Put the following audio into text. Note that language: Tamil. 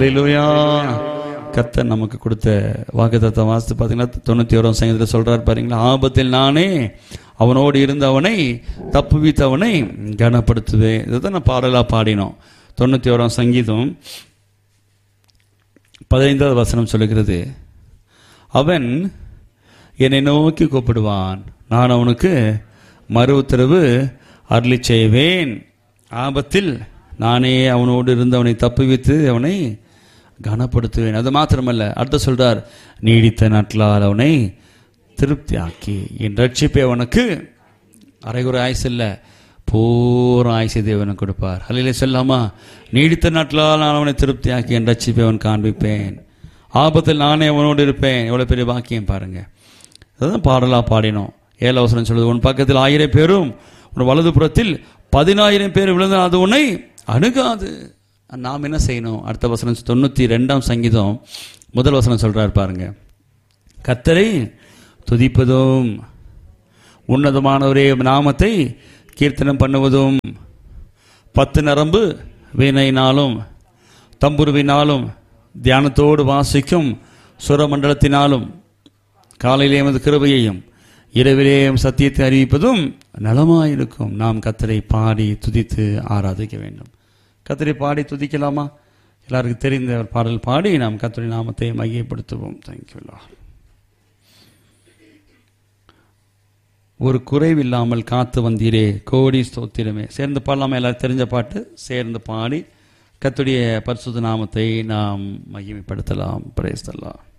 ஹalleluya கர்த்தர் நமக்கு கொடுத்த வாக்குத்தத்தம் வாசித்து பார்த்தீங்கன்னா தொண்ணூற்றி ஓராம் சங்கத்தில் சொல்றார் பாருங்களா ஆபத்தில் நானே அவனோடு இருந்து அவனை தப்புவித்து அவனை கனப்படுத்துவேன் இதுதான் நான் பாடலாக பாடினோம் தொண்ணூற்றி ஓராம் சங்கீதம் பதினைந்தாவது வசனம் சொல்லுகிறது அவன் என்னை நோக்கி கூப்பிடுவான் நான் அவனுக்கு மறு உத்தரவு அருளி செய்வேன் ஆபத்தில் நானே அவனோடு இருந்து அவனை தப்புவித்து அவனை கனப்படுத்துவேன் அது மாத்திரமல்ல அடுத்த சொல்றார் நீடித்த நாட்களால் அவனை திருப்தியாக்கி என் ரட்சிப்பை அவனுக்கு அரைகுறை ஆயுசு இல்லை பூர ஆயுசை தேவனுக்கு கொடுப்பார் அல்லையிலே சொல்லாமா நீடித்த நாட்களால் நான் அவனை திருப்தியாக்கி என் ரட்சிப்பை அவன் காண்பிப்பேன் ஆபத்தில் நானே அவனோடு இருப்பேன் எவ்வளோ பெரிய பாக்கியம் பாருங்க அதுதான் பாடலாக பாடினோம் ஏழவசனம் சொல்லுது உன் பக்கத்தில் ஆயிரம் பேரும் உன் வலது புறத்தில் பதினாயிரம் பேர் விழுந்தால் அது உன்னை அணுகாது நாம் என்ன செய்யணும் அடுத்த வசனம் தொண்ணூற்றி ரெண்டாம் சங்கீதம் முதல் வசனம் சொல்றார் பாருங்க கத்தரை துதிப்பதும் உன்னதமானவரே நாமத்தை கீர்த்தனம் பண்ணுவதும் பத்து நரம்பு வீணையினாலும் தம்புருவினாலும் தியானத்தோடு வாசிக்கும் சுரமண்டலத்தினாலும் காலையிலே எமது கிருபையையும் இரவிலே எம் சத்தியத்தை அறிவிப்பதும் நலமாயிருக்கும் நாம் கத்தரை பாடி துதித்து ஆராதிக்க வேண்டும் கத்தரை பாடி துதிக்கலாமா எல்லாருக்கும் தெரிந்த ஒரு பாடல் பாடி நாம் கத்தரை நாமத்தை மையப்படுத்துவோம் தேங்க்யூ ஒரு குறைவில்லாமல் காத்து வந்தீரே கோடி ஸ்தோத்திரமே சேர்ந்து பாடலாமா எல்லாரும் தெரிஞ்ச பாட்டு சேர்ந்து பாடி கத்துடைய பரிசுத்த நாமத்தை நாம் மகிமைப்படுத்தலாம் பிரேஸ்தலாம்